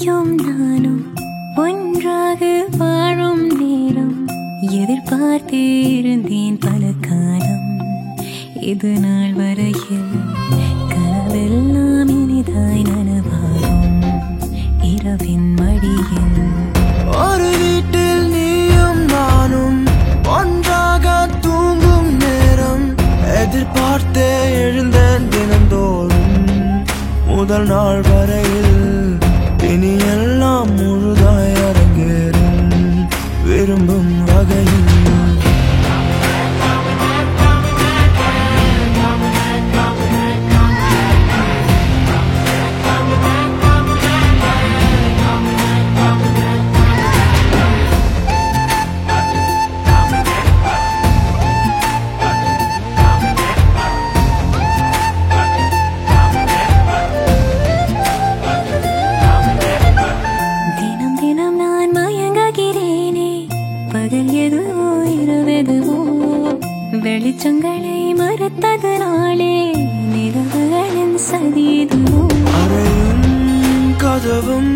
நீயும் நானும் ஒன்றாக வாழும் நேரம் எதிர்பார்த்தே இருந்தேன் பல காலம் இது நாள் வரையில் கனவெல்லாம் இனிதாய் நனவாகும் இரவின் மடியில் ஒரு வீட்டில் நீயும் நானும் ஒன்றாக தூங்கும் நேரம் எதிர்பார்த்தே எழுந்தேன் தினந்தோறும் முதல் நாள் வரையில் இனி எல்லாம் முழுதாய் அரங்கேறும் விரும்பும் வகையில் தினம் தினம் நான் மயங்குகிறேனே பகல் எதுவோ இரவெதுவோ வெளிச்சங்களை மறுத்ததனாலே நிலவுகளின் சதிதுவோ அறையும் கதவும்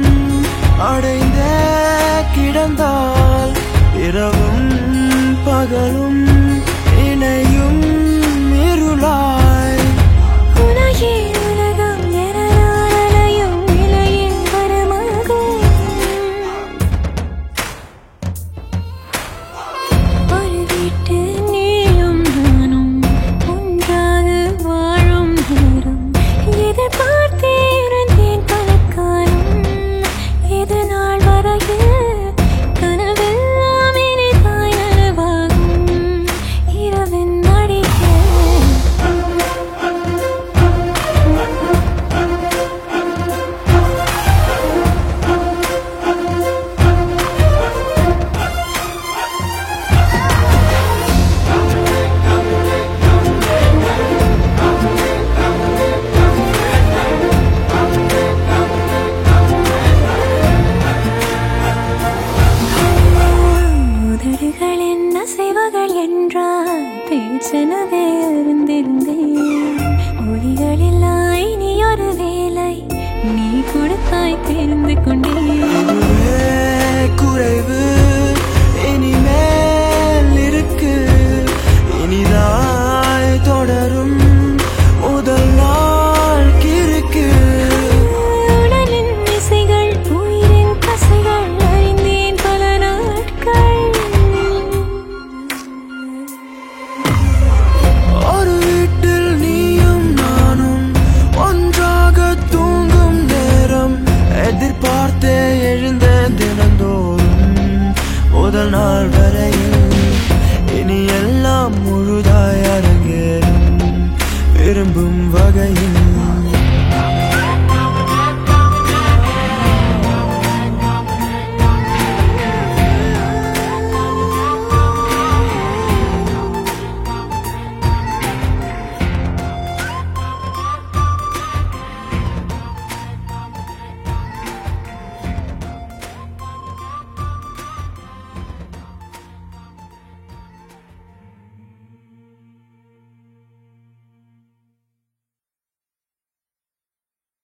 அடைந்தே கிடந்தால் இரவும் பகலும்